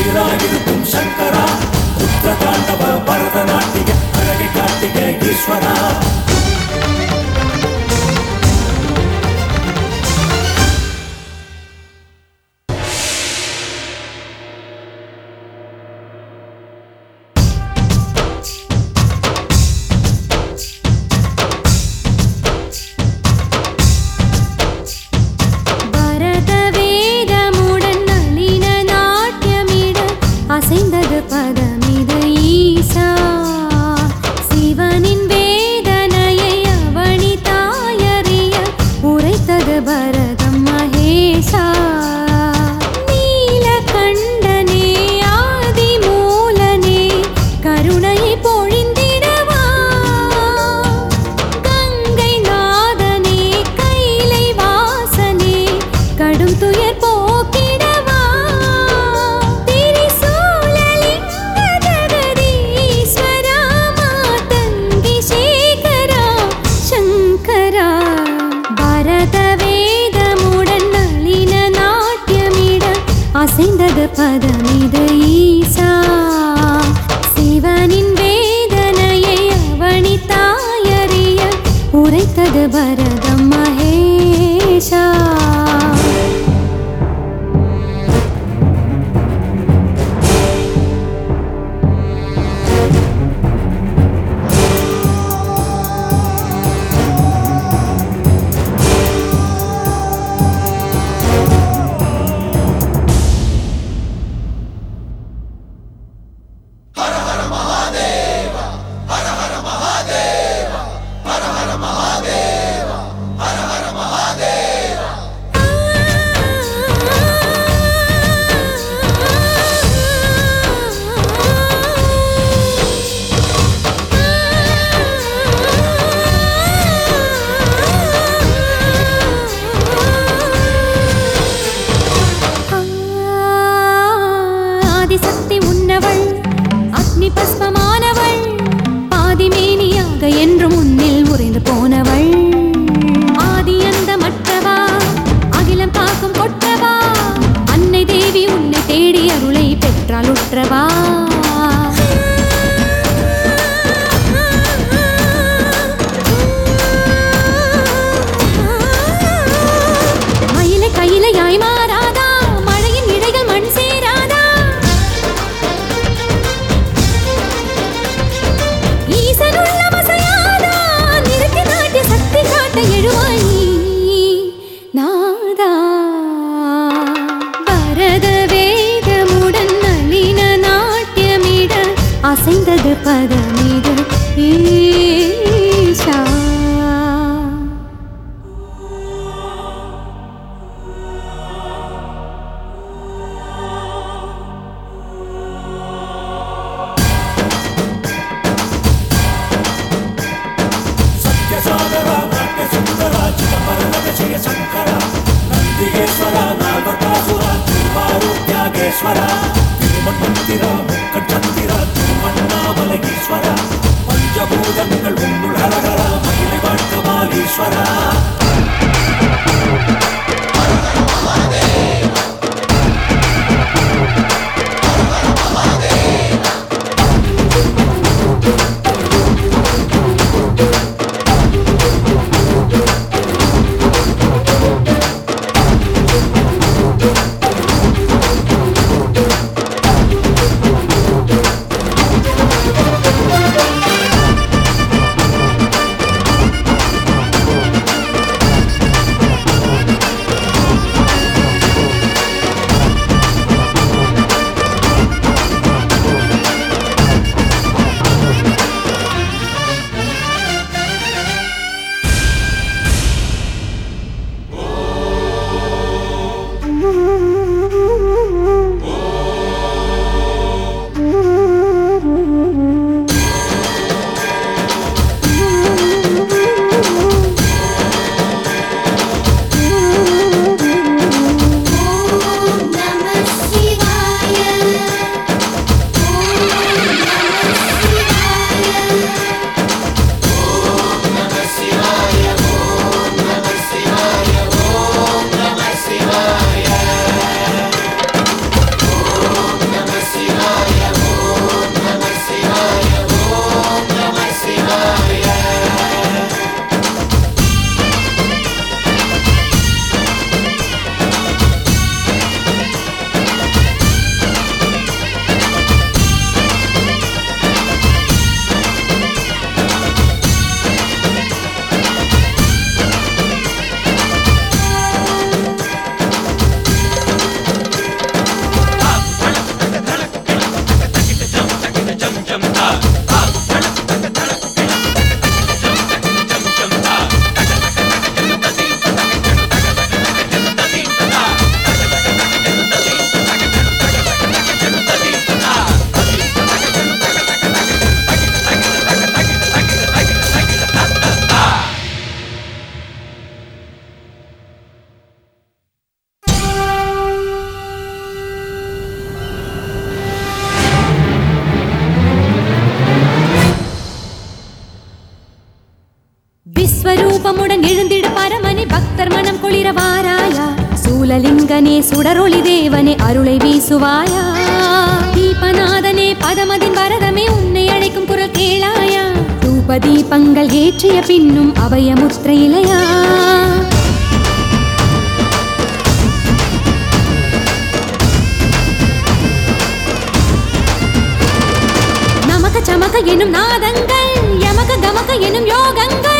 உயிராயிருக்கும் சங்கரா புத்திர தாண்டவ பரதநாட்டிய அழகை காட்டிய ஈஸ்வரா பரத வேதமுடன் நளின நாட்டியமிட அசைந்தது பதமிது ஈசா சிவனின் வேதனையை அவனி தாயறிய உரைத்தது பரதம் மகேஷா நீலகண்டனே ஆதி மூலனே கருணையை பொழிந்திடவா கங்கை நாதனே கைலை வாசனே கடும் துயர் போக்கிடவா திரிசூலலிங்க ஜெகதீஸ்வரா மாதங்கி சேகரா சங்கரா பரத வேதமுடன் நளின நாட்டியமிட அசைந்தது பதமிது ஈசா சிவனின் வேதனையை அவனி தாயறிய உரைத்தது பரதம் மகேஷா ஆதிசக்தி உன்னவள் அக்னி பஸ்மமானவள் ஆதிமேனியாக என்றும் முன்னில் உறைந்து போனவள் ஆதி அந்த மற்றவா அகிலம் காக்கும் கொற்றவா அன்னை தேவி உன்னை தேடி அருளை பெற்றால் உற்றவா மயிலை கையிலையாய் மாறாதா மழையின் இழைகள் மண் சேராதா ஈசனுள்ள மசையாதா நிறுத்தி நாட்டிய சக்தி காட்ட எழுவாய் நீ, நாதா பரத வேதமுடன் நளின நாட்டியமிட அசைந்தது பதமிடு ஈஷா சத்யசாகரா நாட்டிய சுந்தரா சிதம்பர விஷய சங்கரா நந்திகேஸ்வரா நால்வர்காசுரா திருவாரூர் தியாகேஸ்வரா திருமன்மந்திரா முக்கச்சந்திரா திருவண்ணாமலை ஈஸ்வரா பஞ்சபூதங்கள் உன்னுள் ஹரஹரா மகிழை வாழ்க்க மாலீஸ்வரா ஆ ரூபமுடன் எழுந்திடு பரமனே பக்தர் மனம் குளிர வாராயா சூலலிங்கனே சுடரொளி தேவனே அருளை வீசுவாயா தீபநாதனே பதமதின் வரதமே உன்னை அழைக்கும் குரல் கேளாயா தூப தீபங்கள் ஏற்றிய பின்னும் அபயமுத்திர இலையா நமக சமக எனும் நாதங்கள் யமக கமக எனும் யோகங்கள்